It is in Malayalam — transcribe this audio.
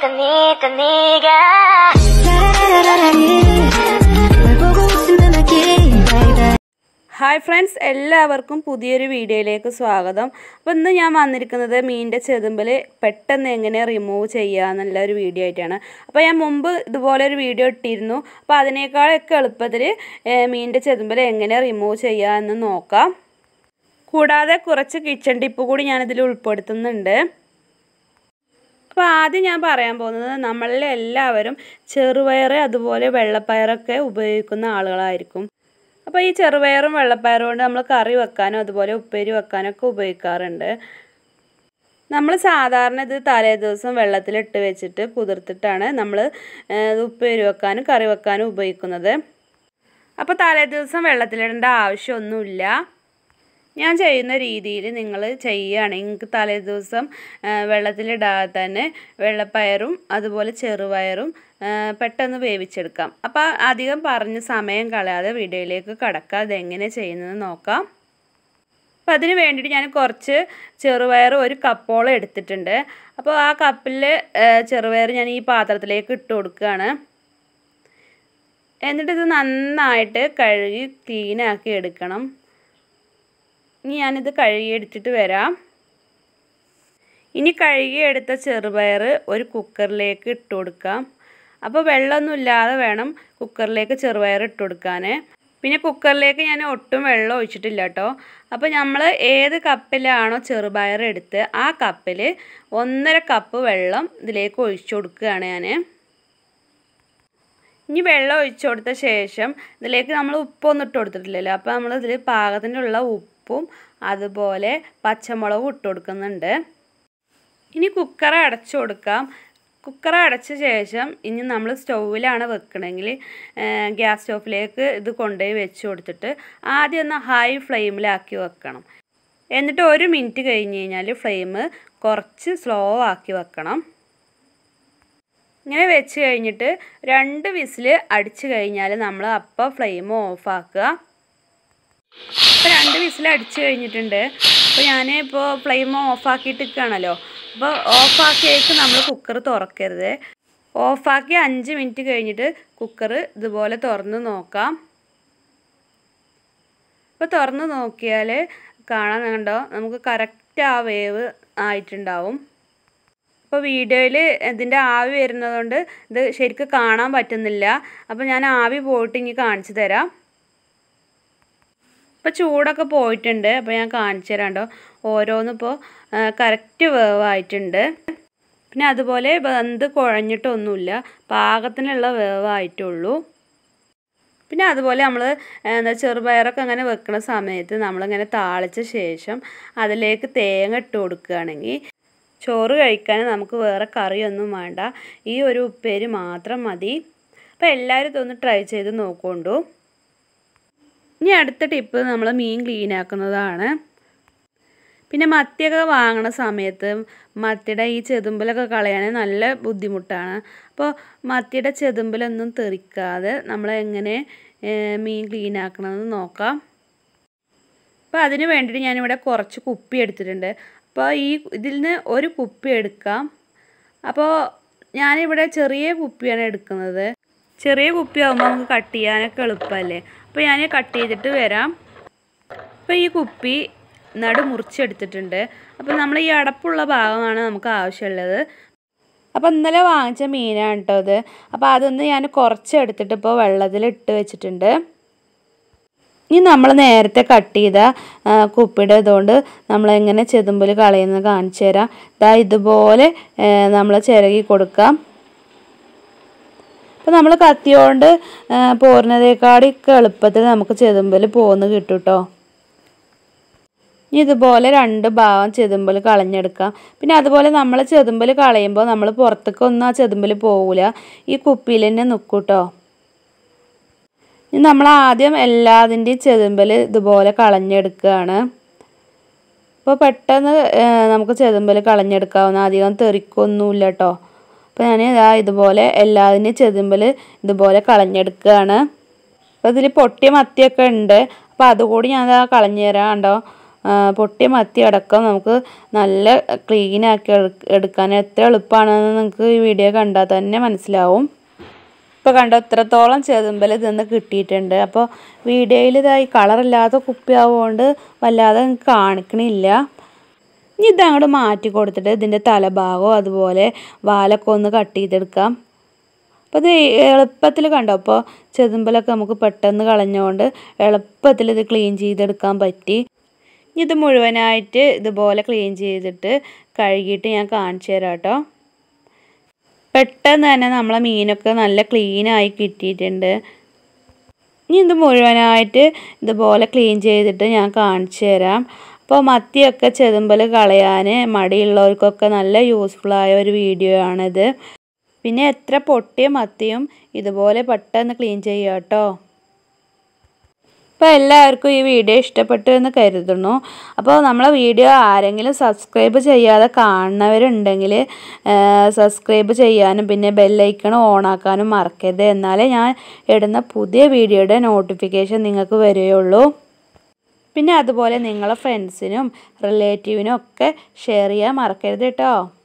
있던 있던 네가 널 보고 있으면 알게 baby ഹായ് ഫ്രണ്ട്സ് എല്ലാവർക്കും പുതിയൊരു വീഡിയോയിലേക്ക് സ്വാഗതം അപ്പോൾ ഇന്ന് ഞാൻ വന്നിരിക്കുന്നത് മീനിൻ്റെ ചെതുമ്പൽ പെട്ടെന്ന് എങ്ങനെ റിമൂവ് ചെയ്യുക എന്നുള്ള ഒരു വീഡിയോ ആയിട്ടാണ് അപ്പോൾ ഞാൻ മുമ്പ് ഇതുപോലെ ഒരു വീഡിയോ ഇട്ടിരുന്നു അപ്പോൾ അതിനേക്കാളൊക്കെ എളുപ്പത്തിൽ മീനിൻ്റെ ചെതുമ്പൽ എങ്ങനെ റിമൂവ് ചെയ്യുക എന്ന് നോക്കാം കൂടാതെ കുറച്ച് കിച്ചൺ ടിപ്പ് കൂടി ഞാനിതിൽ ഉൾപ്പെടുത്തുന്നുണ്ട് അപ്പോൾ ആദ്യം ഞാൻ പറയാൻ പോകുന്നത് നമ്മളിൽ എല്ലാവരും ചെറുപയർ അതുപോലെ വെള്ളപ്പയറൊക്കെ ഉപയോഗിക്കുന്ന ആളുകളായിരിക്കും അപ്പോൾ ഈ ചെറുപയറും വെള്ളപ്പയറും കൊണ്ട് നമ്മൾ കറി വെക്കാനും അതുപോലെ ഉപ്പേരി വെക്കാനൊക്കെ ഉപയോഗിക്കാറുണ്ട് നമ്മൾ സാധാരണ ഇത് തലേ ദിവസം വെള്ളത്തിലിട്ട് വെച്ചിട്ട് കുതിർത്തിട്ടാണ് നമ്മൾ ഇത് ഉപ്പേരി വെക്കാനും കറി വെക്കാനും ഉപയോഗിക്കുന്നത് അപ്പോൾ തലേ ദിവസം വെള്ളത്തിലിടേണ്ട ആവശ്യമൊന്നുമില്ല ഞാൻ ചെയ്യുന്ന രീതിയിൽ നിങ്ങൾ ചെയ്യുകയാണെങ്കിൽ നിങ്ങൾക്ക് തലേ ദിവസം വെള്ളത്തിലിടാതെ തന്നെ വെള്ളപ്പയറും അതുപോലെ ചെറുപയറും പെട്ടെന്ന് വേവിച്ചെടുക്കാം അപ്പോൾ അധികം പറഞ്ഞ് സമയം കളയാതെ വീഡിയോയിലേക്ക് കടക്കാം അതെങ്ങനെ ചെയ്യുന്നത് നോക്കാം അപ്പോൾ അതിന് വേണ്ടിയിട്ട് ഞാൻ കുറച്ച് ചെറുപയർ ഒരു കപ്പോളം എടുത്തിട്ടുണ്ട് അപ്പോൾ ആ കപ്പിൽ ചെറുപയർ ഞാൻ ഈ പാത്രത്തിലേക്ക് ഇട്ട് കൊടുക്കുകയാണ് എന്നിട്ട് ഇത് നന്നായിട്ട് കഴുകി ക്ലീനാക്കി എടുക്കണം ഇനി ഞാനിത് കഴുകിയെടുത്തിട്ട് വരാം ഇനി കഴുകിയെടുത്ത ചെറുപയർ ഒരു കുക്കറിലേക്ക് ഇട്ട് കൊടുക്കാം അപ്പോൾ വെള്ളമൊന്നും ഇല്ലാതെ വേണം കുക്കറിലേക്ക് ചെറുപയർ ഇട്ട് കൊടുക്കാൻ പിന്നെ കുക്കറിലേക്ക് ഞാൻ ഒട്ടും വെള്ളം ഒഴിച്ചിട്ടില്ല കേട്ടോ അപ്പോൾ നമ്മൾ ഏത് കപ്പിലാണോ ചെറുപയർ എടുത്ത് ആ കപ്പിൽ ഒന്നര കപ്പ് വെള്ളം ഇതിലേക്ക് ഒഴിച്ചു കൊടുക്കുകയാണ് ഞാൻ ഇനി വെള്ളം ഒഴിച്ചു കൊടുത്ത ശേഷം ഇതിലേക്ക് നമ്മൾ ഉപ്പൊന്നും ഇട്ട് കൊടുത്തിട്ടില്ലല്ലോ അപ്പോൾ നമ്മൾ ഇതിൽ പാകത്തിനുള്ള ഉപ്പും അതുപോലെ പച്ചമുളകും ഇട്ട് കൊടുക്കുന്നുണ്ട് ഇനി കുക്കർ അടച്ചു കൊടുക്കാം കുക്കർ അടച്ച ശേഷം ഇനി നമ്മൾ സ്റ്റൗവിലാണ് വെക്കണമെങ്കിൽ ഗ്യാസ് സ്റ്റൗവിലേക്ക് ഇത് കൊണ്ടുപോയി വെച്ച് കൊടുത്തിട്ട് ആദ്യം ഒന്ന് ഹൈ ഫ്ലെയിമിലാക്കി വെക്കണം എന്നിട്ട് ഒരു മിനിറ്റ് കഴിഞ്ഞ് കഴിഞ്ഞാൽ ഫ്ലെയിം കുറച്ച് സ്ലോ ആക്കി വെക്കണം ഇങ്ങനെ വെച്ച് കഴിഞ്ഞിട്ട് രണ്ട് വിസിൽ അടിച്ചു കഴിഞ്ഞാൽ നമ്മൾ അപ്പോൾ ഫ്ലെയിം ഓഫാക്കുക അപ്പോൾ രണ്ട് വിസിൽ അടിച്ചു കഴിഞ്ഞിട്ടുണ്ട് അപ്പോൾ ഞാൻ ഇപ്പോൾ ഫ്ലെയിം ഓഫാക്കിയിട്ട് നിൽക്കുകയാണല്ലോ അപ്പോൾ ഓഫാക്കിയേക്ക് നമ്മൾ കുക്കർ തുറക്കരുത് ഓഫാക്കി അഞ്ച് മിനിറ്റ് കഴിഞ്ഞിട്ട് കുക്കർ ഇതുപോലെ തുറന്ന് നോക്കാം അപ്പോൾ തുറന്ന് നോക്കിയാൽ കാണാൻ കണ്ടോ നമുക്ക് കറക്റ്റ് ആ വേവ് ആയിട്ടുണ്ടാവും അപ്പോൾ വീഡിയോയിൽ ഇതിൻ്റെ ആവി വരുന്നതുകൊണ്ട് ഇത് ശരിക്കും കാണാൻ പറ്റുന്നില്ല അപ്പോൾ ഞാൻ ആവി പോയിട്ട് ഇനി കാണിച്ചു തരാം ഇപ്പോൾ ചൂടൊക്കെ പോയിട്ടുണ്ട് അപ്പോൾ ഞാൻ കാണിച്ചു തരാണ്ടോ ഓരോന്നിപ്പോൾ കറക്റ്റ് വേവായിട്ടുണ്ട് പിന്നെ അതുപോലെ വെന്ത് കുഴഞ്ഞിട്ടൊന്നുമില്ല പാകത്തിനുള്ള വേവായിട്ടുള്ളൂ പിന്നെ അതുപോലെ നമ്മൾ എന്താ ചെറുപയറൊക്കെ അങ്ങനെ വെക്കുന്ന സമയത്ത് നമ്മളിങ്ങനെ താളിച്ച ശേഷം അതിലേക്ക് തേങ്ങ ഇട്ട് കൊടുക്കുകയാണെങ്കിൽ ചോറ് കഴിക്കാൻ നമുക്ക് വേറെ കറിയൊന്നും വേണ്ട ഈ ഒരു ഉപ്പേരി മാത്രം മതി അപ്പോൾ എല്ലാവരും ഇതൊന്ന് ട്രൈ ചെയ്ത് നോക്കൊണ്ടു ഇനി അടുത്ത ടിപ്പ് നമ്മൾ മീൻ ക്ലീൻ ആക്കുന്നതാണ് പിന്നെ മത്തിയൊക്കെ വാങ്ങണ സമയത്ത് മത്തിയുടെ ഈ ചെതുമ്പലൊക്കെ കളയാൻ നല്ല ബുദ്ധിമുട്ടാണ് അപ്പോൾ മത്തിയുടെ ചെതുമ്പലൊന്നും തെറിക്കാതെ നമ്മൾ എങ്ങനെ മീൻ ക്ലീൻ ആക്കണമെന്ന് നോക്കാം അപ്പോൾ അതിന് വേണ്ടിയിട്ട് ഞാനിവിടെ കുറച്ച് കുപ്പി എടുത്തിട്ടുണ്ട് അപ്പോൾ ഈ ഇതിൽ നിന്ന് ഒരു കുപ്പി എടുക്കാം അപ്പോൾ ഞാനിവിടെ ചെറിയ കുപ്പിയാണ് എടുക്കുന്നത് ചെറിയ കുപ്പി ആകുമ്പോൾ നമുക്ക് കട്ട് ചെയ്യാനൊക്കെ എളുപ്പമല്ലേ അപ്പോൾ ഞാൻ കട്ട് ചെയ്തിട്ട് വരാം അപ്പോൾ ഈ കുപ്പി നടു മുറിച്ചെടുത്തിട്ടുണ്ട് അപ്പോൾ നമ്മൾ ഈ അടപ്പുള്ള ഭാഗമാണ് നമുക്ക് ആവശ്യമുള്ളത് അപ്പോൾ ഇന്നലെ വാങ്ങിച്ച മീനാണ് കേട്ടോ ഇത് അപ്പോൾ അതൊന്ന് ഞാൻ കുറച്ച് എടുത്തിട്ട് ഇപ്പോൾ വെള്ളത്തിൽ ഇട്ട് വെച്ചിട്ടുണ്ട് ഇനി നമ്മൾ നേരത്തെ കട്ട് ചെയ്ത കുപ്പിയുടെ ഇതുകൊണ്ട് നമ്മളെങ്ങനെ ചെതുമ്പൽ കളയുന്നത് കാണിച്ചു തരാം ഇതാ ഇതുപോലെ നമ്മൾ ചിരകി കൊടുക്കാം അപ്പോൾ നമ്മൾ കത്തിയോണ്ട് പോരുന്നതേക്കാളൊക്കെ എളുപ്പത്തിൽ നമുക്ക് ചെതുമ്പൽ പോന്ന് കിട്ടും കേട്ടോ ഇനി ഇതുപോലെ രണ്ട് ഭാഗം ചെതുമ്പൽ കളഞ്ഞെടുക്കാം പിന്നെ അതുപോലെ നമ്മൾ ചെതുമ്പൽ കളയുമ്പോൾ നമ്മൾ പുറത്തേക്കൊന്നും ആ ചെതുമ്പൽ പോകില്ല ഈ കുപ്പിയിൽ തന്നെ നിൽക്കും കേട്ടോ ഇനി നമ്മൾ ആദ്യം എല്ലാതിൻ്റെയും ചെതുമ്പൽ ഇതുപോലെ കളഞ്ഞെടുക്കുകയാണ് അപ്പോൾ പെട്ടെന്ന് നമുക്ക് ചെതുമ്പൽ കളഞ്ഞെടുക്കാവുന്ന അധികം തെറിക്കൊന്നുമില്ല കേട്ടോ അപ്പോൾ ഞാൻ ഇതാ ഇതുപോലെ എല്ലാതിൻ്റെയും ചെതുമ്പൽ ഇതുപോലെ കളഞ്ഞെടുക്കുകയാണ് അപ്പോൾ ഇതിൽ പൊട്ടിയ മത്തിയൊക്കെ ഉണ്ട് അപ്പോൾ അതുകൂടി ഞാൻ ഇതാ കളഞ്ഞു തരാം കണ്ടോ പൊട്ടിയ മത്തി അടക്കം നമുക്ക് നല്ല ക്ലീൻ ആക്കി എടുക്കാൻ എത്ര എളുപ്പമാണെന്ന് നിങ്ങൾക്ക് ഈ വീഡിയോ കണ്ടാൽ തന്നെ മനസ്സിലാവും ഇപ്പോൾ കണ്ടോ എത്രത്തോളം ചെതുമ്പൽ ഇതെന്ന് കിട്ടിയിട്ടുണ്ട് അപ്പോൾ വീഡിയോയിൽ ഇതായി കളറില്ലാത്ത കുപ്പിയാവുകൊണ്ട് വല്ലാതെ നിങ്ങൾക്ക് കാണിക്കണില്ല ഇനി ഇതങ്ങോട്ട് മാറ്റി കൊടുത്തിട്ട് ഇതിൻ്റെ തലഭാഗവും അതുപോലെ വാലൊക്കെ ഒന്ന് കട്ട് ചെയ്തെടുക്കാം അപ്പോൾ ഇത് എളുപ്പത്തിൽ കണ്ടോ അപ്പോൾ ചെതുമ്പലൊക്കെ നമുക്ക് പെട്ടെന്ന് കളഞ്ഞുകൊണ്ട് എളുപ്പത്തിൽ ഇത് ക്ലീൻ ചെയ്തെടുക്കാൻ പറ്റി ഇനി ഇത് മുഴുവനായിട്ട് ഇതുപോലെ ക്ലീൻ ചെയ്തിട്ട് കഴുകിയിട്ട് ഞാൻ കാണിച്ചു തരാം കേട്ടോ പെട്ടെന്ന് തന്നെ നമ്മളെ മീനൊക്കെ നല്ല ക്ലീനായി കിട്ടിയിട്ടുണ്ട് ഇനി ഇത് മുഴുവനായിട്ട് ഇതുപോലെ ക്ലീൻ ചെയ്തിട്ട് ഞാൻ കാണിച്ചു തരാം അപ്പോൾ മത്തിയൊക്കെ ചെതുമ്പൽ കളയാൻ മടിയുള്ളവർക്കൊക്കെ നല്ല യൂസ്ഫുള്ളായ ഒരു വീഡിയോ ആണിത് പിന്നെ എത്ര പൊട്ടിയ മത്തിയും ഇതുപോലെ പെട്ടെന്ന് ക്ലീൻ ചെയ്യുക കേട്ടോ അപ്പോൾ എല്ലാവർക്കും ഈ വീഡിയോ ഇഷ്ടപ്പെട്ടു എന്ന് കരുതുന്നു അപ്പോൾ നമ്മളെ വീഡിയോ ആരെങ്കിലും സബ്സ്ക്രൈബ് ചെയ്യാതെ കാണുന്നവരുണ്ടെങ്കിൽ സബ്സ്ക്രൈബ് ചെയ്യാനും പിന്നെ ബെല്ലൈക്കൺ ഓണാക്കാനും മറക്കരുത് എന്നാലേ ഞാൻ ഇടുന്ന പുതിയ വീഡിയോയുടെ നോട്ടിഫിക്കേഷൻ നിങ്ങൾക്ക് വരികയുള്ളൂ പിന്നെ അതുപോലെ നിങ്ങളെ ഫ്രണ്ട്സിനും റിലേറ്റീവിനും ഒക്കെ ഷെയർ ചെയ്യാൻ മറക്കരുത് കേട്ടോ